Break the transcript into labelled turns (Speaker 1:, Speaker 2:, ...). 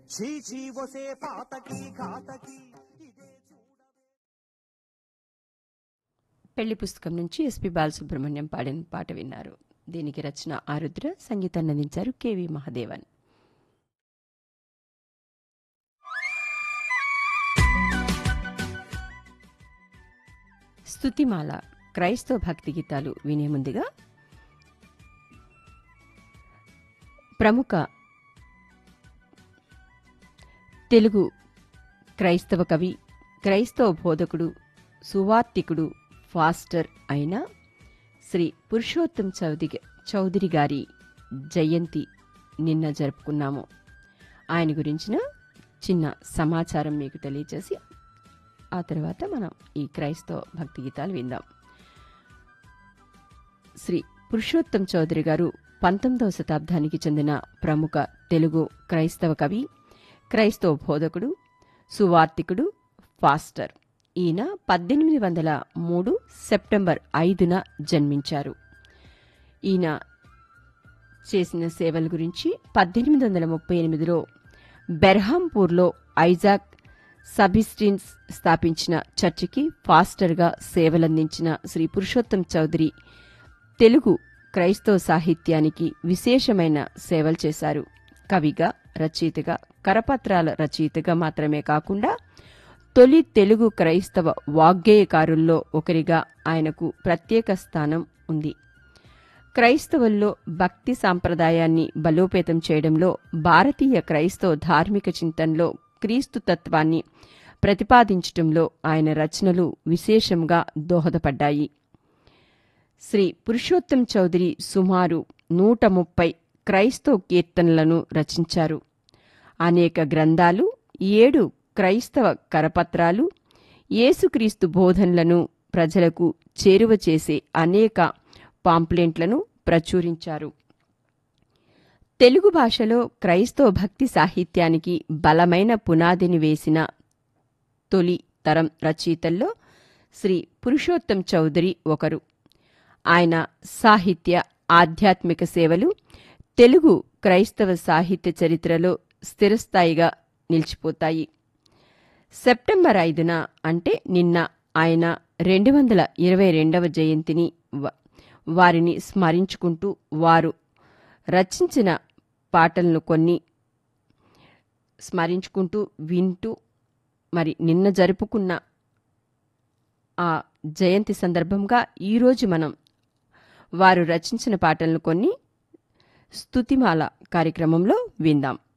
Speaker 1: చీ చీ వసే పాతకి ఘాతకి ఇదే
Speaker 2: పెళ్లి పుస్తకం నుంచి ఎస్పి బాలసుబ్రహ్మణ్యం పాడిన పాట విన్నారు దీనికి రచన ఆరుద్ర సంగీతాన్ని అందించారు కెవి మహదేవన్ స్తుతిమాల క్రైస్తవ భక్తి గీతాలు వినే ముందుగా ప్రముఖ తెలుగు క్రైస్తవ కవి క్రైస్తవ బోధకుడు సువార్తికుడు ఫాస్టర్ అయిన శ్రీ పురుషోత్తం చౌదరి చౌదరి గారి జయంతి నిన్న జరుపుకున్నాము ఆయన గురించిన చిన్న సమాచారం మీకు తెలియచేసి ఆ తర్వాత మనం ఈ క్రైస్తవ భక్తి గీతాలు విందాం శ్రీ పురుషోత్తం చౌదరి గారు పంతొమ్మిదవ శతాబ్దానికి చెందిన ప్రముఖ తెలుగు క్రైస్తవ కవి క్రైస్తవ బోధకుడు సువార్తికుడు ఫాస్టర్ ఈయన పద్దెనిమిది వందల మూడు సెప్టెంబర్ ఐదున జన్మించారు ఈయన చేసిన సేవల గురించి పద్దెనిమిది వందల ముప్పై ఎనిమిదిలో బెర్హాంపూర్లో ఐజాక్ సబిస్టిన్స్ స్థాపించిన చర్చికి ఫాస్టర్గా సేవలందించిన శ్రీ పురుషోత్తం చౌదరి తెలుగు క్రైస్తవ సాహిత్యానికి విశేషమైన సేవలు చేశారు కవిగా రచయితగా కరపత్రాల రచయితగా మాత్రమే కాకుండా తొలి తెలుగు క్రైస్తవ వాగ్గేయకారుల్లో ఒకరిగా ఆయనకు ప్రత్యేక స్థానం ఉంది క్రైస్తవుల్లో భక్తి సాంప్రదాయాన్ని బలోపేతం చేయడంలో భారతీయ క్రైస్తవ ధార్మిక చింతనలో క్రీస్తు తత్వాన్ని ప్రతిపాదించటంలో ఆయన రచనలు విశేషంగా దోహదపడ్డాయి శ్రీ పురుషోత్తం చౌదరి సుమారు నూట ముప్పై క్రైస్తవ కీర్తనలను రచించారు అనేక గ్రంథాలు ఏడు క్రైస్తవ కరపత్రాలు యేసుక్రీస్తు బోధనలను ప్రజలకు చేరువ చేసే అనేక పాంప్లెంట్లను ప్రచురించారు తెలుగు భాషలో క్రైస్తవ భక్తి సాహిత్యానికి బలమైన పునాదిని వేసిన తొలి తరం రచయితల్లో శ్రీ పురుషోత్తం చౌదరి ఒకరు ఆయన సాహిత్య ఆధ్యాత్మిక సేవలు తెలుగు క్రైస్తవ సాహిత్య చరిత్రలో స్థిరస్థాయిగా నిలిచిపోతాయి సెప్టెంబర్ ఐదున అంటే నిన్న ఆయన రెండు వందల ఇరవై రెండవ జయంతిని వ- వారిని స్మరించుకుంటూ వారు రచించిన పాటలను కొన్ని స్మరించుకుంటూ వింటూ మరి నిన్న జరుపుకున్న ఆ జయంతి సందర్భంగా ఈరోజు మనం వారు రచించిన పాటలను కొన్ని స్తుతిమాల కార్యక్రమంలో విందాం